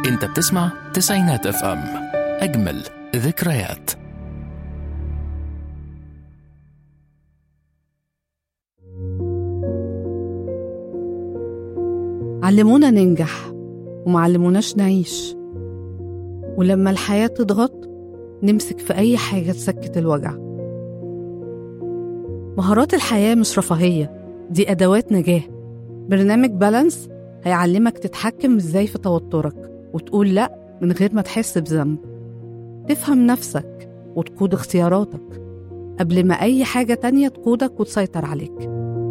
انت بتسمع تسعينات اف ام اجمل ذكريات علمونا ننجح ومعلموناش نعيش ولما الحياة تضغط نمسك في أي حاجة تسكت الوجع مهارات الحياة مش رفاهية دي أدوات نجاة برنامج بالانس هيعلمك تتحكم ازاي في توترك وتقول لأ من غير ما تحس بذنب تفهم نفسك وتقود اختياراتك قبل ما أي حاجة تانية تقودك وتسيطر عليك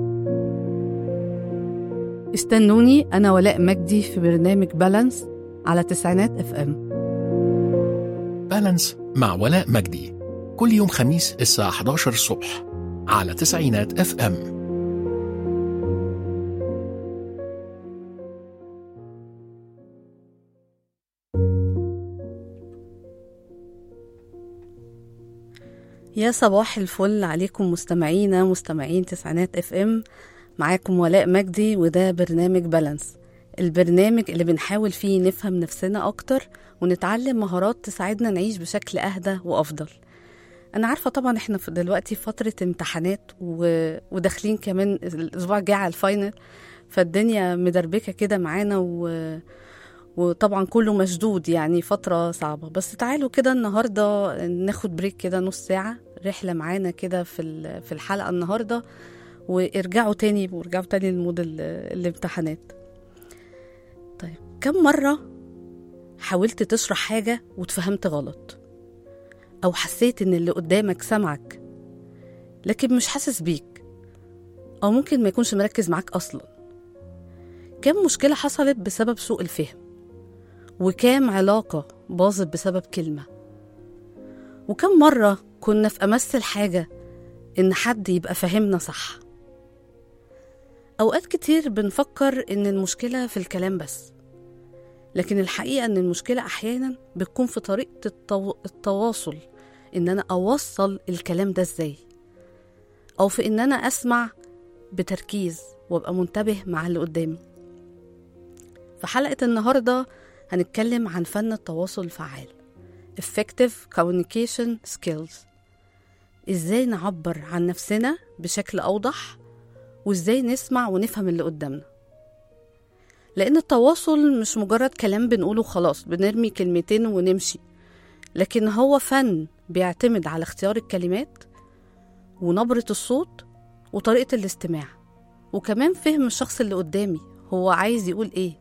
استنوني أنا ولاء مجدي في برنامج بالانس على تسعينات اف ام بالانس مع ولاء مجدي كل يوم خميس الساعة 11 الصبح على تسعينات اف ام يا صباح الفل عليكم مستمعينا مستمعين تسعينات اف ام معاكم ولاء مجدي وده برنامج بالانس البرنامج اللي بنحاول فيه نفهم نفسنا اكتر ونتعلم مهارات تساعدنا نعيش بشكل اهدى وافضل انا عارفه طبعا احنا في دلوقتي في فتره امتحانات و... وداخلين كمان الاسبوع الجاي على الفاينل فالدنيا مدربكه كده معانا و... وطبعا كله مشدود يعني فترة صعبة بس تعالوا كده النهاردة ناخد بريك كده نص ساعة رحلة معانا كده في ال- في الحلقة النهاردة وارجعوا تاني وارجعوا تاني لمود ال- الامتحانات طيب كم مرة حاولت تشرح حاجة واتفهمت غلط أو حسيت إن اللي قدامك سمعك لكن مش حاسس بيك أو ممكن ما يكونش مركز معاك أصلا كم مشكلة حصلت بسبب سوء الفهم وكام علاقة باظت بسبب كلمة وكم مرة كنا في أمس الحاجة إن حد يبقى فاهمنا صح أوقات كتير بنفكر إن المشكلة في الكلام بس لكن الحقيقة إن المشكلة أحيانا بتكون في طريقة التو... التواصل إن أنا أوصل الكلام ده إزاي أو في إن أنا أسمع بتركيز وأبقى منتبه مع اللي قدامي في حلقة النهاردة هنتكلم عن فن التواصل الفعال Effective Communication Skills إزاي نعبر عن نفسنا بشكل أوضح وإزاي نسمع ونفهم اللي قدامنا لأن التواصل مش مجرد كلام بنقوله خلاص بنرمي كلمتين ونمشي لكن هو فن بيعتمد على اختيار الكلمات ونبرة الصوت وطريقة الاستماع وكمان فهم الشخص اللي قدامي هو عايز يقول ايه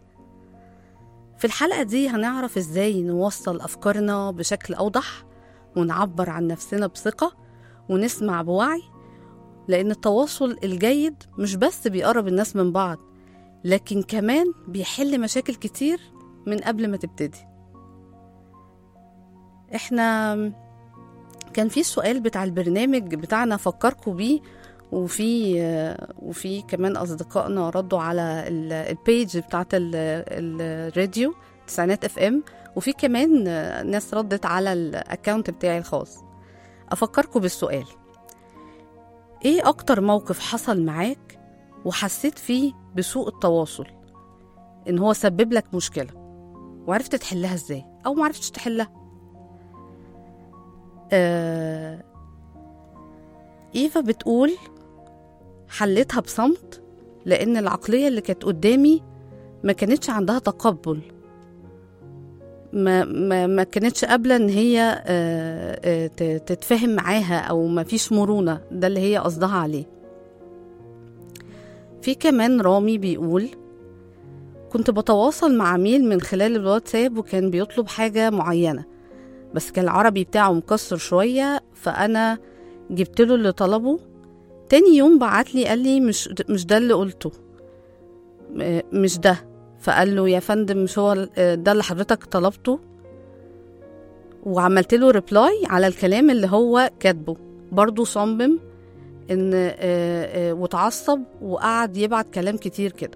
في الحلقة دي هنعرف ازاي نوصل أفكارنا بشكل أوضح ونعبر عن نفسنا بثقة ونسمع بوعي لأن التواصل الجيد مش بس بيقرب الناس من بعض لكن كمان بيحل مشاكل كتير من قبل ما تبتدي احنا كان في السؤال بتاع البرنامج بتاعنا فكركم بيه وفي وفي كمان اصدقائنا ردوا على ال- البيج بتاعت ال- الراديو تسعينات اف ام وفي كمان ناس ردت على الاكونت بتاعي الخاص افكركم بالسؤال ايه اكتر موقف حصل معاك وحسيت فيه بسوء التواصل ان هو سبب لك مشكله وعرفت تحلها ازاي او معرفتش تحلها آه ايفا بتقول حلتها بصمت لان العقليه اللي كانت قدامي ما كانتش عندها تقبل ما ما ما كانتش قابله ان هي آه، آه، ت- تتفاهم معاها او ما فيش مرونه ده اللي هي قصدها عليه في كمان رامي بيقول كنت بتواصل مع عميل من خلال الواتساب وكان بيطلب حاجة معينة بس كان العربي بتاعه مكسر شوية فأنا جبت له اللي طلبه تاني يوم بعت لي قال لي مش مش ده اللي قلته م- مش ده فقال له يا فندم مش هو ال- ده اللي حضرتك طلبته وعملت له ريبلاي على الكلام اللي هو كاتبه برضه صمم ان آه، آه، وتعصب وقعد يبعت كلام كتير كده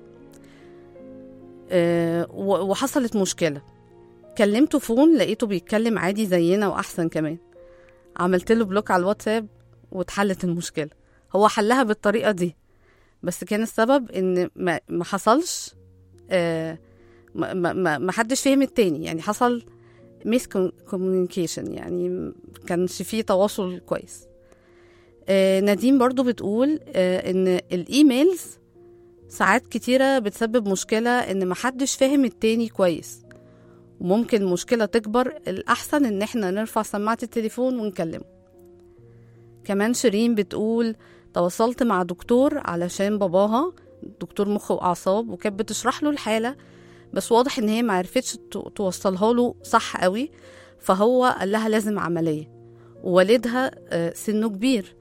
آه، و- وحصلت مشكله كلمته فون لقيته بيتكلم عادي زينا واحسن كمان عملت له بلوك على الواتساب واتحلت المشكله هو حلها بالطريقه دي بس كان السبب ان ما ما حصلش آه، ما, ما, ما ما حدش فهم التاني يعني حصل ميس كوميونيكيشن يعني م- كانش فيه تواصل كويس آه نادين برضو بتقول آه ان الايميلز ساعات كتيرة بتسبب مشكلة ان محدش فاهم التاني كويس وممكن المشكلة تكبر الأحسن إن احنا نرفع سماعة التليفون ونكلمه كمان شيرين بتقول تواصلت مع دكتور علشان باباها دكتور مخ وأعصاب وكانت بتشرح له الحالة بس واضح إن هي معرفتش تو- توصلها له صح قوي فهو قال لها لازم عملية ووالدها آه، سنه كبير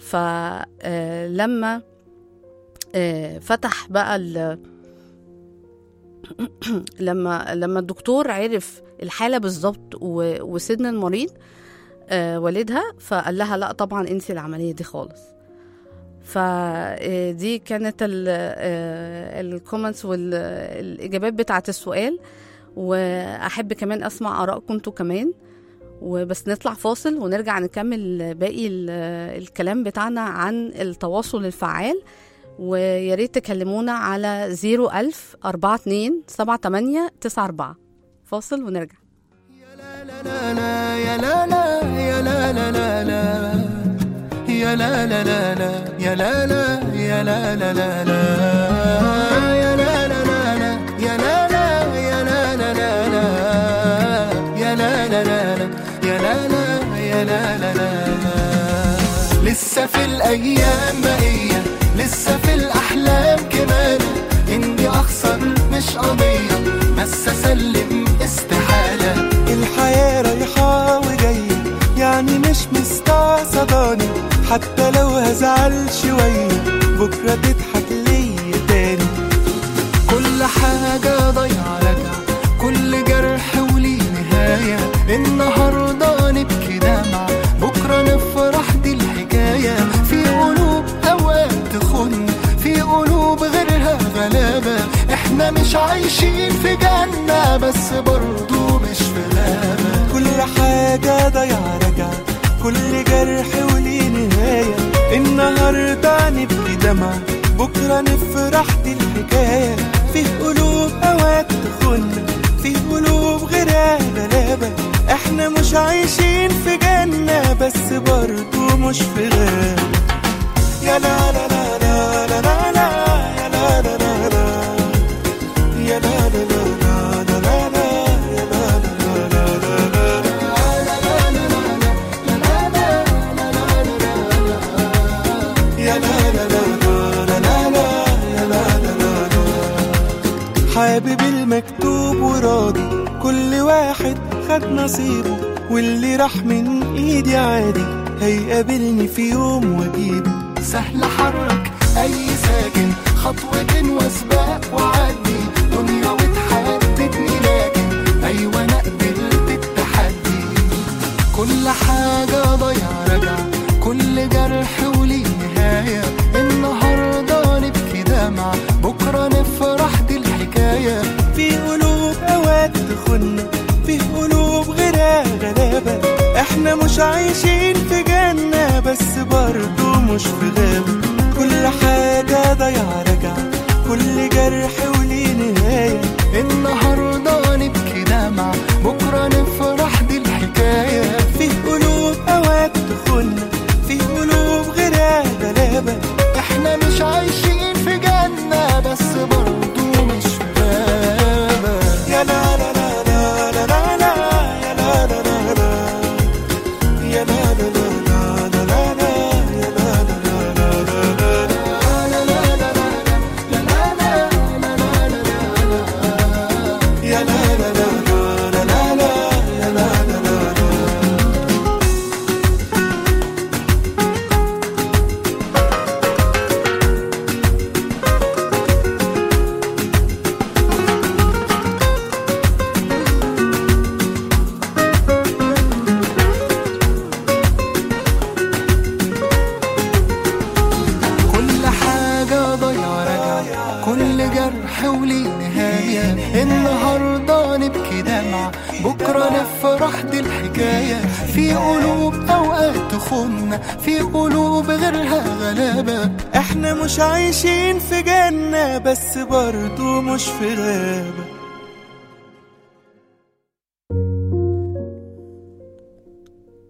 فلما فتح بقى ال- لما لما الدكتور عرف الحالة بالظبط و- وسن المريض آه، والدها فقال لها لا طبعا انسي العملية دي خالص فدي كانت الكومنتس والإجابات بتاعة السؤال وأحب كمان أسمع آرائكم انتوا كمان وبس نطلع فاصل ونرجع نكمل باقي ال- الكلام بتاعنا عن التواصل الفعال ويا ريت تكلمونا على 01000 42 78 94 فاصل ونرجع لا لا يا لا لا يا لا لا لا لا يا لا لا لا لا يا لا لا يا لا لا لا لا يا لا لا لا لا يا لا لا يا لا لا لا لا يا لا لا لا لا يا لا لا يا لا لا لا لا لسه في الايام بقيه لسه في الاحلام كمان اني اخسر مش قضيه بس اسلم استحاله الحياة رايحة وجاية يعني مش مستعصداني حتى لو هزعل شوية بكرة تضحك ليا تاني كل حاجة ضيعة رجع كل جرح وليه نهاية النهاردة نبكي دمع بكرة نفرح دي الحكاية في قلوب أوقات تخن في قلوب غيرها غلابة احنا مش عايشين في جنة بس برضو مش في غابة كل حاجة ضيعة رجع كل جرح وليه نهاية النهاردة نبكي دمع بكرة نفرح دي الحكاية في قلوب أوقات تخن في قلوب غيرها غلابة احنا مش عايشين في جنة بس برضو مش في غابة يا لا لا لا لا لا لا لا يا لا لا لا لا يا لا لا لا لا لا لا لا يا لا لا لا لا لا يا لا لا لا لا لا لا يا لا لا لا لا حابب المكتوب وراضي كل واحد خد نصيبه واللي راح من ايدي عادي هيقابلني في يوم واجيبه سهل حرك اي ساكن خطوة وسباق وعدي دنيا وتحددني لكن ايوه انا قبلت التحدي كل حاجة ضيع رجع كل جرح وليه نهاية النهاردة نبكي دمع بكرة نفرح دي الحكاية في قلوب اوقات تخن في قلوب غيرها غلابة احنا مش عايشين في جنة بس برضو مش في غابة كل حاجة ضيعة رجع كل جرح وليه نهاية النهاردة نبكي دمع بكرة نفرح دي الحكاية في قلوب اوقات تخن في قلوب غيرها غلابة احنا مش عايشين في جنة بس برضو مش في غابة يا لا لا لا لا لا لا لا يا لا لا لا لا يا لا لا لا لا لا لا يا لا لا لا لا لا يا لا لا لا لا لا لا يا لا لا لا لا كل حاجة ضيع رجع كل جرح وليه نهاية النهاردة نبكي دمع بكرة نفرح دي الحكاية في قلوب أوقات تخن في قلوب غيرها غلابة احنا مش عايشين في جنة بس برضو مش في غابة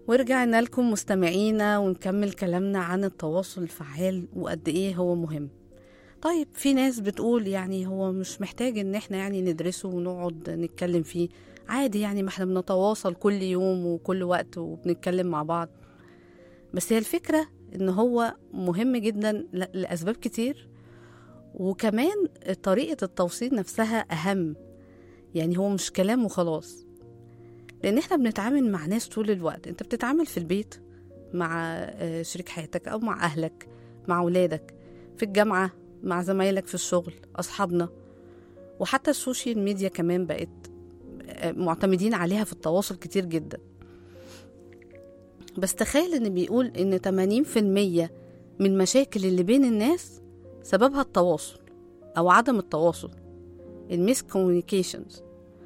ورجعنا لكم مستمعينا ونكمل كلامنا عن التواصل الفعال وقد ايه هو مهم طيب في ناس بتقول يعني هو مش محتاج ان احنا يعني ندرسه ونقعد نتكلم فيه عادي يعني ما احنا بنتواصل كل يوم وكل وقت وبنتكلم مع بعض بس هي الفكرة ان هو مهم جدا ل- لأسباب كتير وكمان طريقة التوصيل نفسها أهم يعني هو مش كلام وخلاص لأن احنا بنتعامل مع ناس طول الوقت انت بتتعامل في البيت مع آه، شريك حياتك أو مع أهلك مع ولادك في الجامعة مع زمايلك في الشغل أصحابنا وحتى السوشيال ميديا كمان بقت آه، معتمدين عليها في التواصل كتير جدا بس تخيل ان بيقول ان 80% من المشاكل اللي بين الناس سببها التواصل او عدم التواصل الميس كوميونيكيشنز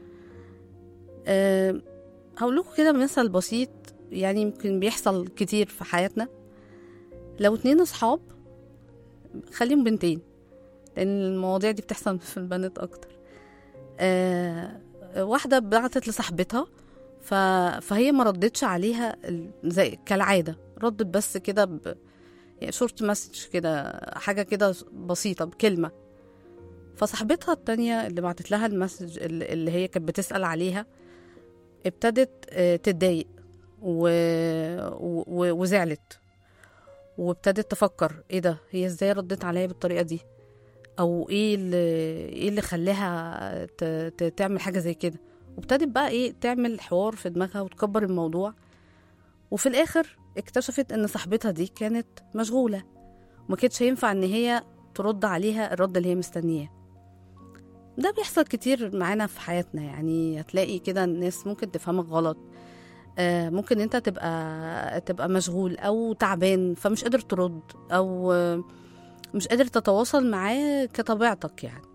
أه هقول لكم كده مثل بسيط يعني يمكن بيحصل كتير في حياتنا لو اتنين اصحاب خليهم بنتين لان المواضيع دي بتحصل في البنات اكتر أه واحده بعتت لصاحبتها ف... فهي ما ردتش عليها ال- زي كالعاده ردت بس كده ب... يعني شورت مسج كده حاجه كده بسيطه بكلمه فصاحبتها التانية اللي بعتت لها المسج اللي اللي هي كانت بتسأل عليها ابتدت آه، تتضايق و... و... وزعلت وابتدت تفكر ايه ده هي ازاي ردت عليا بالطريقه دي او ايه اللي ايه اللي خلاها ت... ت... تعمل حاجه زي كده وابتدت بقى ايه تعمل حوار في دماغها وتكبر الموضوع وفي الاخر اكتشفت ان صاحبتها دي كانت مشغوله وما كانتش ينفع ان هي ترد عليها الرد اللي هي مستنياه ده بيحصل كتير معانا في حياتنا يعني هتلاقي كده الناس ممكن تفهمك غلط آه، ممكن انت تبقى تبقى مشغول او تعبان فمش قادر ترد او آه، مش قادر تتواصل معاه كطبيعتك يعني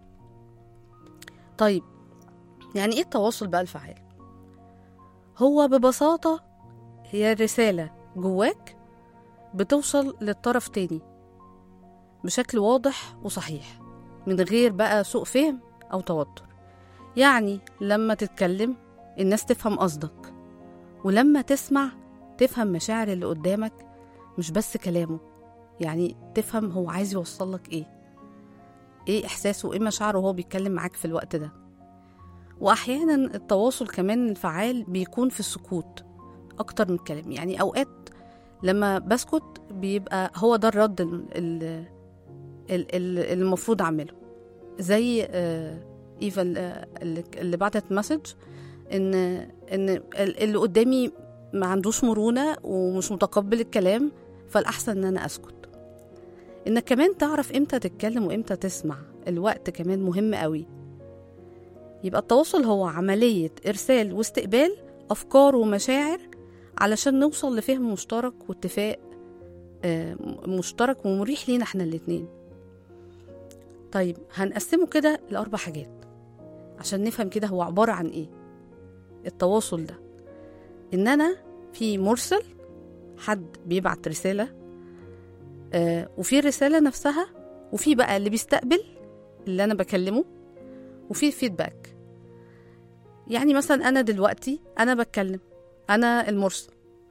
طيب يعني ايه التواصل بقى الفعال هو ببساطة هي رسالة جواك بتوصل للطرف تاني بشكل واضح وصحيح من غير بقى سوء فهم أو توتر يعني لما تتكلم الناس تفهم قصدك ولما تسمع تفهم مشاعر اللي قدامك مش بس كلامه يعني تفهم هو عايز يوصلك ايه ايه احساسه وايه مشاعره وهو بيتكلم معاك في الوقت ده واحيانا التواصل كمان الفعال بيكون في السكوت اكتر من الكلام يعني اوقات لما بسكت بيبقى هو ده الرد ال- ال- ال- ال- المفروض اعمله زي آه، ايفا ال- اللي اللي بعتت مسج ان ان ال- اللي قدامي ما عندوش مرونه ومش متقبل الكلام فالاحسن ان انا اسكت انك كمان تعرف امتى تتكلم وامتى تسمع الوقت كمان مهم قوي يبقى التواصل هو عملية إرسال واستقبال أفكار ومشاعر علشان نوصل لفهم مشترك واتفاق آه، مشترك ومريح لينا احنا الاتنين طيب هنقسمه كده لأربع حاجات عشان نفهم كده هو عبارة عن ايه التواصل ده ان انا في مرسل حد بيبعت رسالة آه وفي الرسالة نفسها وفي بقى اللي بيستقبل اللي انا بكلمه وفي فيدباك يعني مثلا انا دلوقتي انا بتكلم انا المرسل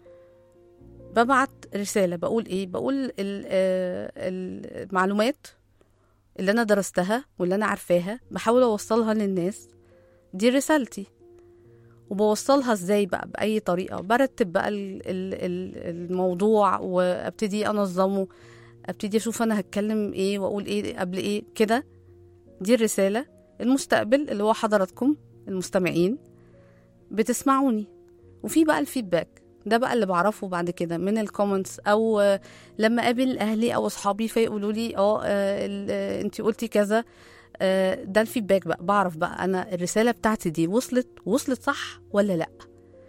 ببعت رسالة بقول ايه بقول ال- آه، المعلومات اللي انا درستها واللي انا عارفاها بحاول اوصلها للناس دي رسالتي وبوصلها ازاي بقى باي طريقه برتب بقى ال- ال- ال- الموضوع وابتدي انظمه ابتدي اشوف انا هتكلم ايه واقول ايه قبل ايه كده دي الرساله المستقبل اللي هو حضراتكم المستمعين بتسمعوني وفي بقى الفيدباك ده بقى اللي بعرفه بعد كده من الكومنتس او آه، لما اقابل اهلي او اصحابي فيقولوا لي اه انت قلتي كذا آه، ده الفيدباك بقى بعرف بقى انا الرساله بتاعتي دي وصلت وصلت صح ولا لا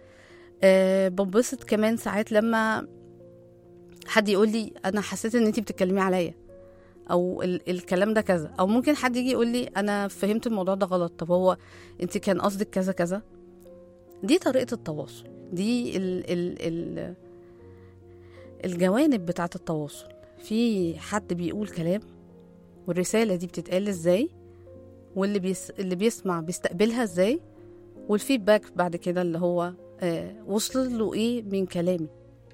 أه بنبسط كمان ساعات لما حد يقول لي انا حسيت ان انتي بتتكلمي عليا او ال- الكلام ده كذا او ممكن حد يجي يقول لي انا فهمت الموضوع ده غلط طب هو انت كان قصدك كذا كذا دي طريقه التواصل دي ال ال ال الجوانب بتاعه التواصل في حد بيقول كلام والرساله دي بتتقال ازاي واللي بيس اللي بيسمع بيستقبلها ازاي والفيدباك بعد كده اللي هو آه وصل له ايه من كلامي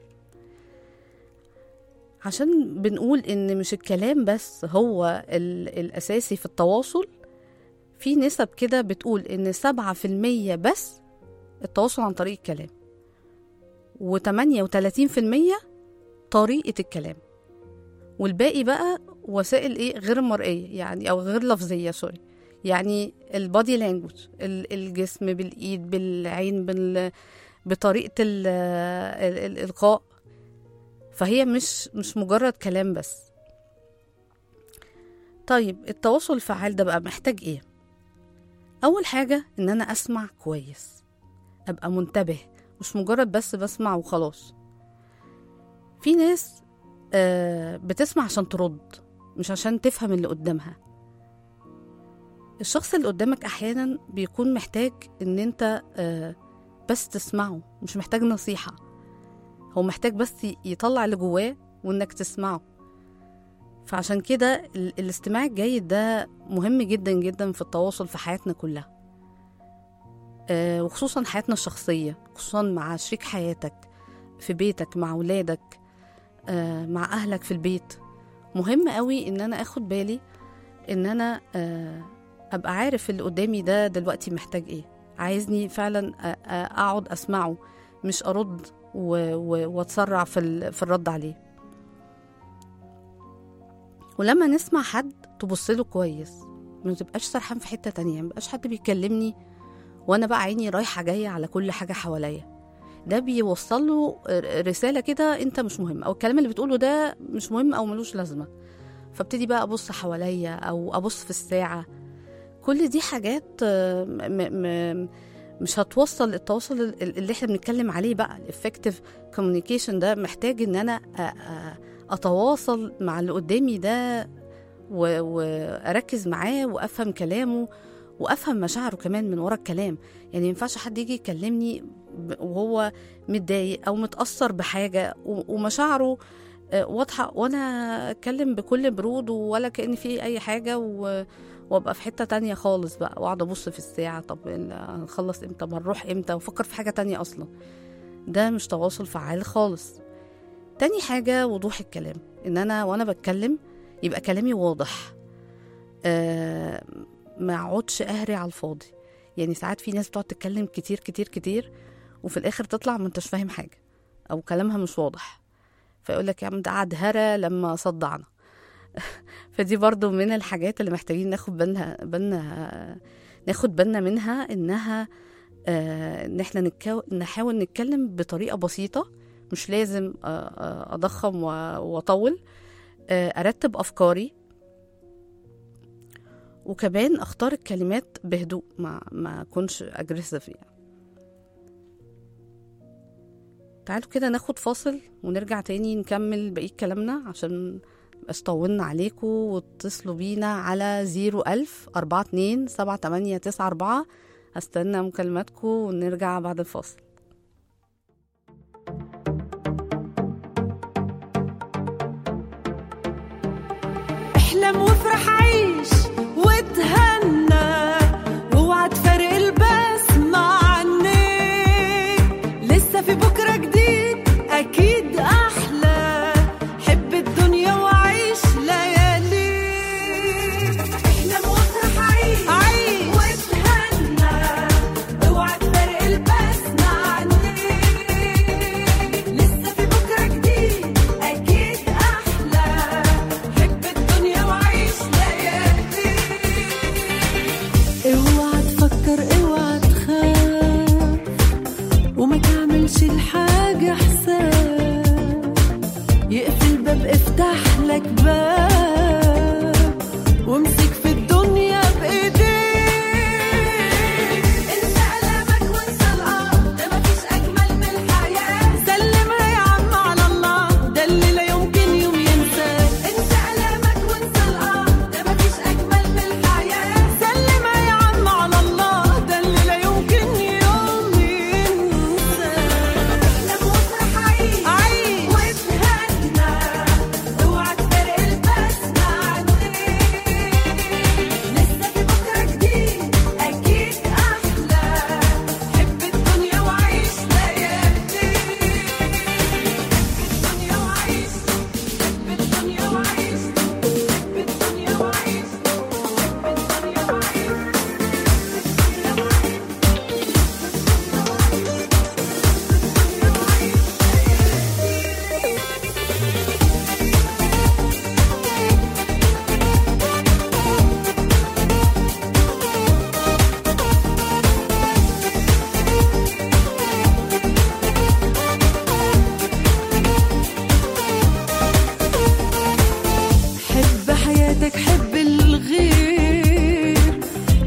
عشان بنقول ان مش الكلام بس هو ال- الاساسي في التواصل في نسب كده بتقول ان سبعة في المية بس التواصل عن طريق الكلام وتمانية وتلاتين في المية طريقة الكلام والباقي بقى وسائل ايه غير مرئية يعني او غير لفظية سوري يعني البادي لانجوج الجسم بالايد بالعين بال بطريقة ال- ال- الإلقاء فهي مش مش مجرد كلام بس طيب التواصل الفعال ده بقى محتاج ايه اول حاجة ان انا اسمع كويس ابقى منتبه مش مجرد بس بسمع وخلاص في ناس آه بتسمع عشان ترد مش عشان تفهم اللي قدامها الشخص اللي قدامك احيانا بيكون محتاج ان انت آه بس تسمعه مش محتاج نصيحة هو محتاج بس ي- يطلع اللي جواه وانك تسمعه فعشان كده ال- الاستماع الجيد ده مهم جدا جدا في التواصل في حياتنا كلها آه، وخصوصا حياتنا الشخصية خصوصا مع شريك حياتك في بيتك مع ولادك آه، مع أهلك في البيت مهم قوي إن أنا أخد بالي إن أنا آه، أبقى عارف اللي قدامي ده دلوقتي محتاج إيه عايزني فعلا أ- أ- أقعد أسمعه مش أرد و- و- وأتسرع في ال- في الرد عليه ولما نسمع حد تبص له كويس ما تبقاش سرحان في حتة تانية ما يبقاش حد بيكلمني وانا بقى عيني رايحة جاية على كل حاجة حواليا ده بيوصل له رسالة كده انت مش مهم او الكلام اللي بتقوله ده مش مهم او ملوش لازمة فابتدي بقى ابص حواليا او ابص في الساعة كل دي حاجات آه، م م مش هتوصل التواصل ال- اللي احنا بنتكلم عليه بقى الافكتيف كوميونيكيشن ده محتاج ان انا أ- أ- اتواصل مع اللي قدامي ده و- واركز معاه وافهم كلامه وافهم مشاعره كمان من ورا الكلام يعني ما ينفعش حد يجي يكلمني ب- وهو متضايق او متاثر بحاجه و- ومشاعره آه، واضحه وانا اتكلم بكل برود ولا كان في اي حاجه و... وابقى في حته تانية خالص بقى واقعد ابص في الساعه طب ال- هنخلص امتى ما نروح امتى وافكر في حاجه تانية اصلا ده مش تواصل فعال خالص تاني حاجه وضوح الكلام ان انا وانا بتكلم يبقى كلامي واضح آه ما اقعدش اهري على الفاضي يعني ساعات في ناس بتقعد تتكلم كتير كتير كتير وفي الاخر تطلع ما انتش فاهم حاجه او كلامها مش واضح فيقول لك يا عم ده قعد هرى لما صدعنا فدي برضو من الحاجات اللي محتاجين ناخد بالنا بالنا ناخد بالنا منها انها آه، ان احنا نتكو... نحاول نتكلم بطريقه بسيطه مش لازم آه، آه، اضخم و- واطول آه، ارتب افكاري وكمان اختار الكلمات بهدوء ما ما اكونش اجريسيف يعني تعالوا كده ناخد فاصل ونرجع تاني نكمل بقية كلامنا عشان مبقاش طولنا عليكم واتصلوا بينا على زيرو ألف أربعة اتنين سبعة تمانية تسعة أربعة هستنى مكالماتكم ونرجع بعد الفاصل احلم وافرح عيش وتهنى واوعى تفارق البسمة عني لسه في بكرة جديد أكيد أحلى حب الدنيا وعيش ليالي احلم وافرح عيش عيش وتهنى اوعى تفارق البسمة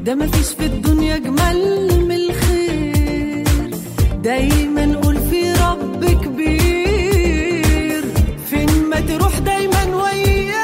ده مفيش في الدنيا اجمل من الخير دايما قول في رب كبير فين ما تروح دايما وياه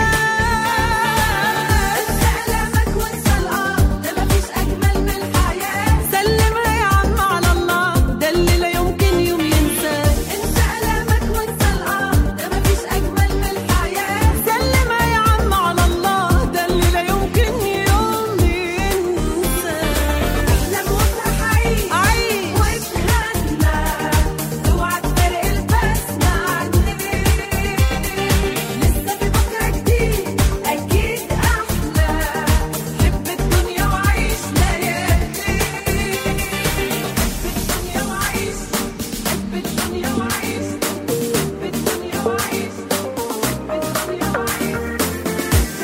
انسى ألمك وانسى الآه ده مفيش أجمل من الحياة سلمها يا عم على الله ده اللي لا يمكن يوم ينساه انسى ألمك وانسى الآه ده مفيش أجمل من الحياة سلمها يا عم على الله ده اللي لا يمكن يوم ينساه احلم وافرح عيش عيش واتهنى اوعى تفارق البسمة عنك لسه في بكرة جديد أكيد أحلى حب الدنيا وعيش ليالي حب الدنيا وعيش حب الدنيا وعيش حب الدنيا وعيش حب الدنيا وعيش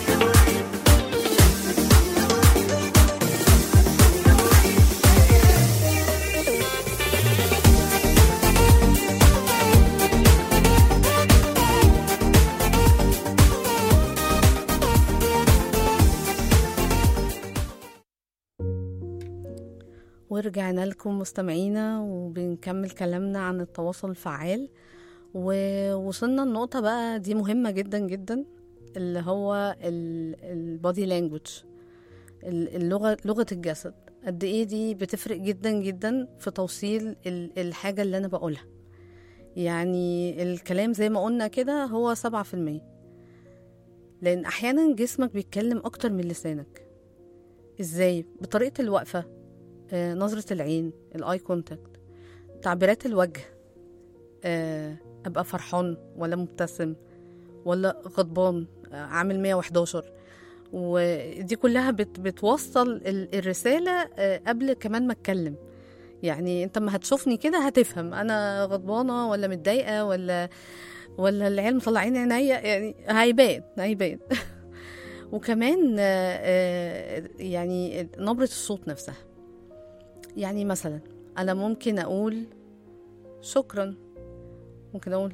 ورجعنا لكم مستمعينا وبنكمل كلامنا عن التواصل الفعال ووصلنا النقطة بقى دي مهمة جدا جدا اللي هو البودي لانجوج اللغة لغة الجسد قد ايه دي بتفرق جدا جدا في توصيل ال- الحاجة اللي انا بقولها يعني الكلام زي ما قلنا كده هو سبعة في المية لان احيانا جسمك بيتكلم اكتر من لسانك ازاي بطريقة الوقفة آه، نظرة العين الاي كونتاكت تعبيرات الوجه آه، ابقى فرحان ولا مبتسم ولا غضبان آه، عامل 111 ودي كلها بت بتوصل ال- الرسالة آه، قبل كمان ما اتكلم يعني انت ما هتشوفني كده هتفهم انا غضبانة ولا متضايقة ولا ولا العيال مطلعين عينيا يعني هيبان هيبان وكمان آه، آه، يعني نبرة الصوت نفسها يعني مثلا انا ممكن اقول شكرا ممكن اقول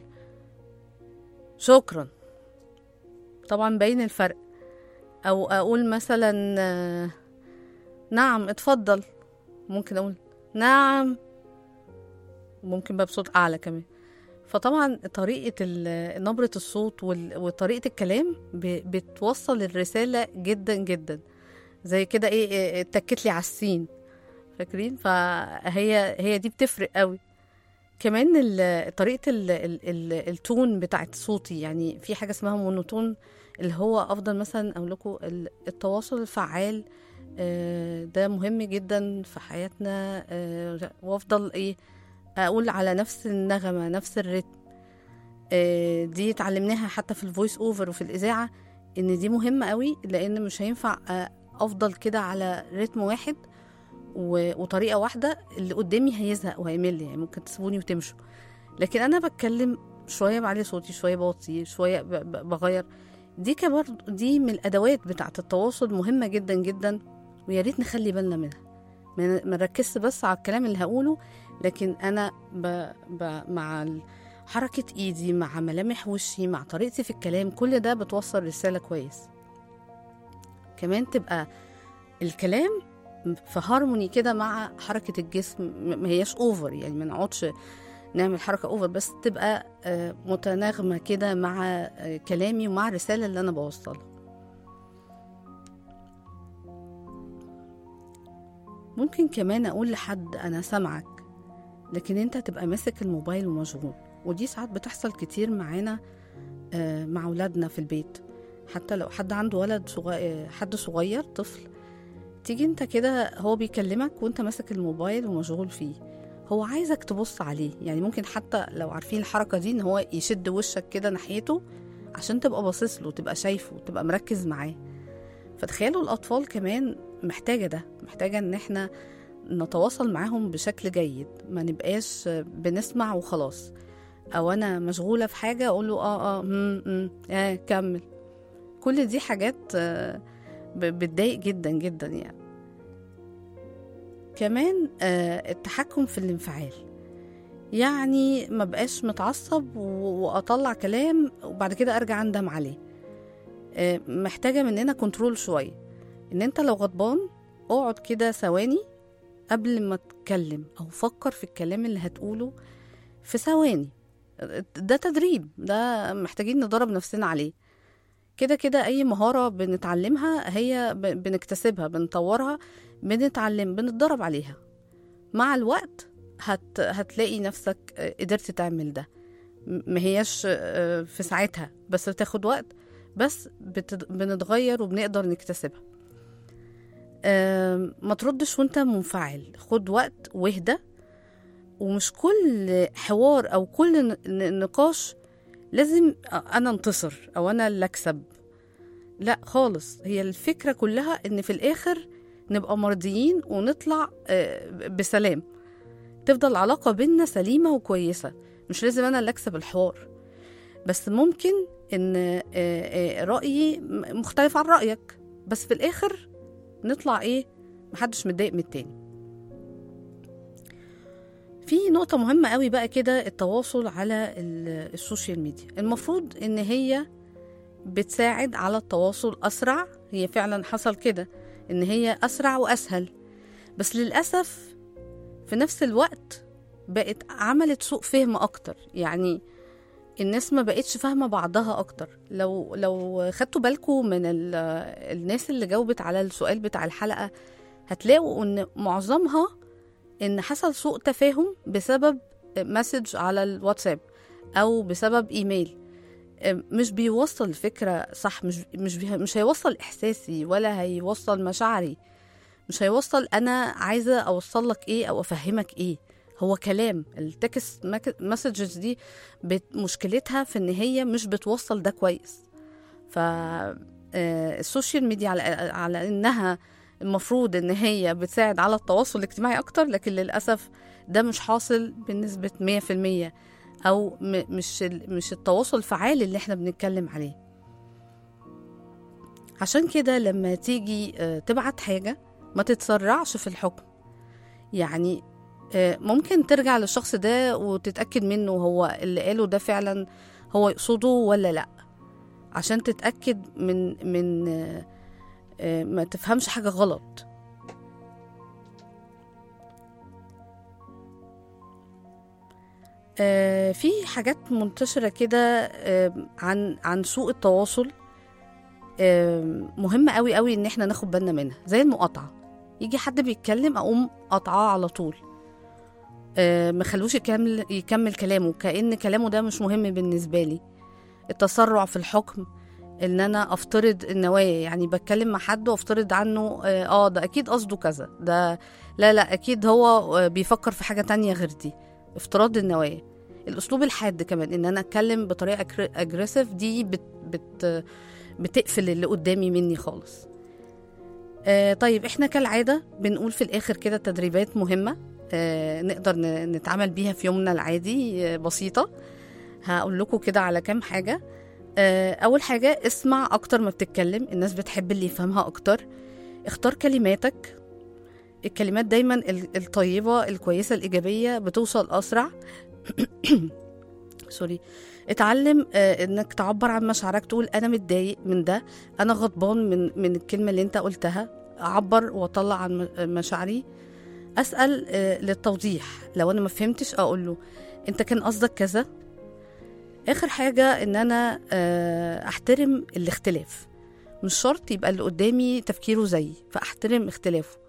شكرا طبعا باين الفرق او اقول مثلا آه، نعم اتفضل ممكن اقول نعم ممكن بقى بصوت اعلى كمان فطبعا طريقة ال- نبرة الصوت وال- وطريقة الكلام ب- بتوصل الرسالة جدا جدا زي كده ايه إيه، اتكت لي على السين فاكرين فهي هي دي بتفرق قوي كمان ال- طريقة ال ال ال التون بتاعت صوتي يعني في حاجة اسمها مونوتون اللي هو أفضل مثلا أقول لكم ال- التواصل الفعال آه، ده مهم جدا في حياتنا آه، وأفضل إيه أقول على نفس النغمة نفس الريتم آه، دي اتعلمناها حتى في الفويس اوفر وفي الإذاعة إن دي مهمة قوي لأن مش هينفع آه، أفضل كده على رتم واحد و- وطريقه واحده اللي قدامي هيزهق وهيمل يعني ممكن تسيبوني وتمشوا لكن انا بتكلم شويه بعلي صوتي شويه بوطي شويه ب- ب- بغير دي كبر دي من الادوات بتاعه التواصل مهمه جدا جدا ويا ريت نخلي بالنا منها ما ما نركزش بس على الكلام اللي هقوله لكن انا ب... ب... مع ال- حركة ايدي مع ملامح وشي مع طريقتي في الكلام كل ده بتوصل رسالة كويس كمان تبقى الكلام في هارموني كده مع حركة الجسم م- ما هياش اوفر يعني ما نقعدش نعمل حركة اوفر بس تبقى آه، متناغمة كده مع آه، كلامي ومع الرسالة اللي أنا بوصلها ممكن كمان أقول لحد أنا سامعك لكن أنت تبقى ماسك الموبايل ومشغول ودي ساعات بتحصل كتير معانا آه، مع أولادنا في البيت حتى لو حد عنده ولد صغير حد صغير طفل تيجي انت كده هو بيكلمك وانت ماسك الموبايل ومشغول فيه هو عايزك تبص عليه يعني ممكن حتى لو عارفين الحركة دي ان هو يشد وشك كده ناحيته عشان تبقى باصص له تبقى شايفه تبقى مركز معاه فتخيلوا الأطفال كمان محتاجة ده محتاجة ان احنا نتواصل معاهم بشكل جيد ما نبقاش بنسمع وخلاص او انا مشغولة في حاجة اقول له اه اه مم مم اه كمل كل دي حاجات آه ب- بتضايق جدا جدا يعني كمان آه، التحكم في الانفعال يعني ما بقاش متعصب و- واطلع كلام وبعد كده ارجع اندم عليه آه، محتاجه مننا كنترول شويه ان انت لو غضبان اقعد كده ثواني قبل ما تتكلم او فكر في الكلام اللي هتقوله في ثواني ده تدريب ده محتاجين ندرب نفسنا عليه كده كده اي مهارة بنتعلمها هي ب- بنكتسبها بنطورها بنتعلم بنتدرب عليها مع الوقت هت هتلاقي نفسك آه، قدرت تعمل ده م- ما هياش آه، في ساعتها بس بتاخد وقت بس بتد- بنتغير وبنقدر نكتسبها آم، ما تردش وانت منفعل خد وقت واهدى ومش كل حوار او كل ن- ن- نقاش لازم انا انتصر او انا اللي اكسب لا خالص هي الفكره كلها ان في الاخر نبقى مرضيين ونطلع آه، بسلام تفضل العلاقه بينا سليمه وكويسه مش لازم انا اللي اكسب الحوار بس ممكن ان آه، آه، رايي م- مختلف عن رايك بس في الاخر نطلع ايه محدش متضايق من التاني في نقطة مهمة قوي بقى كده التواصل على ال- السوشيال ميديا المفروض ان هي بتساعد على التواصل أسرع هي فعلا حصل كده ان هي أسرع وأسهل بس للأسف في نفس الوقت بقت عملت سوء فهم أكتر يعني الناس ما بقتش فاهمة بعضها أكتر لو لو خدتوا بالكم من ال- الناس اللي جاوبت على السؤال بتاع الحلقة هتلاقوا إن معظمها إن حصل سوء تفاهم بسبب مسج على الواتساب أو بسبب إيميل مش بيوصل الفكرة صح مش مش بي مش هيوصل إحساسي ولا هيوصل مشاعري مش هيوصل أنا عايزة أوصل لك إيه أو أفهمك إيه هو كلام التكست مسجز دي بت- مشكلتها في ان هي مش بتوصل ده كويس ف آه، السوشيال ميديا على, على انها المفروض ان هي بتساعد على التواصل الاجتماعي اكتر لكن للاسف ده مش حاصل بنسبة 100% او م- مش ال- مش التواصل الفعال اللي احنا بنتكلم عليه عشان كده لما تيجي آه، تبعت حاجة ما تتسرعش في الحكم يعني آه، ممكن ترجع للشخص ده وتتأكد منه هو اللي قاله ده فعلا هو يقصده ولا لا عشان تتأكد من من آه، آه، ما تفهمش حاجة غلط آه، في حاجات منتشرة كده آه، عن عن سوء التواصل آه، مهمة قوي قوي ان احنا ناخد بالنا منها زي المقاطعة يجي حد بيتكلم اقوم قاطعاه على طول آه، ما خلوش يكمل يكمل كلامه كأن كلامه ده مش مهم بالنسبة لي التسرع في الحكم ان انا افترض النوايا يعني بتكلم مع حد وافترض عنه اه آه، ده اكيد قصده كذا ده لا لا اكيد هو آه، بيفكر في حاجة تانية غير دي افتراض النوايا الاسلوب الحاد كمان ان انا اتكلم بطريقة اجريسيف دي بت بت بتقفل اللي قدامي مني خالص آه طيب احنا كالعادة بنقول في الاخر كده تدريبات مهمة آه نقدر ن- نتعامل بيها في يومنا العادي آه بسيطة هقول لكم كده على كام حاجة آه أول حاجة اسمع أكتر ما بتتكلم الناس بتحب اللي يفهمها أكتر اختار كلماتك الكلمات دايما ال- الطيبة الكويسة الإيجابية بتوصل أسرع سوري اتعلم آه انك تعبر عن مشاعرك تقول انا متضايق من ده انا غضبان من من الكلمه اللي انت قلتها اعبر واطلع عن م- مشاعري اسال آه للتوضيح لو انا ما فهمتش اقول له انت كان قصدك كذا اخر حاجه ان انا آه احترم الاختلاف مش شرط يبقى اللي قدامي تفكيره زيي فاحترم اختلافه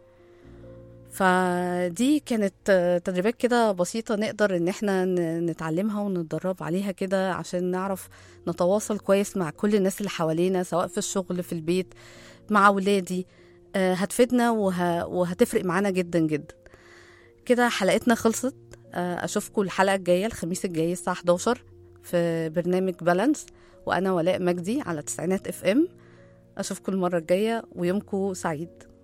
فدي كانت آه، تدريبات كده بسيطة نقدر إن احنا ن- نتعلمها ونتدرب عليها كده عشان نعرف نتواصل كويس مع كل الناس اللي حوالينا سواء في الشغل في البيت مع ولادي آه، هتفيدنا وه... وهتفرق معانا جدا جدا كده حلقتنا خلصت آه، أشوفكم الحلقة الجاية الخميس الجاي الساعة 11 في برنامج بالانس وأنا ولاء مجدي على تسعينات اف ام أشوفكم المرة الجاية ويومكم سعيد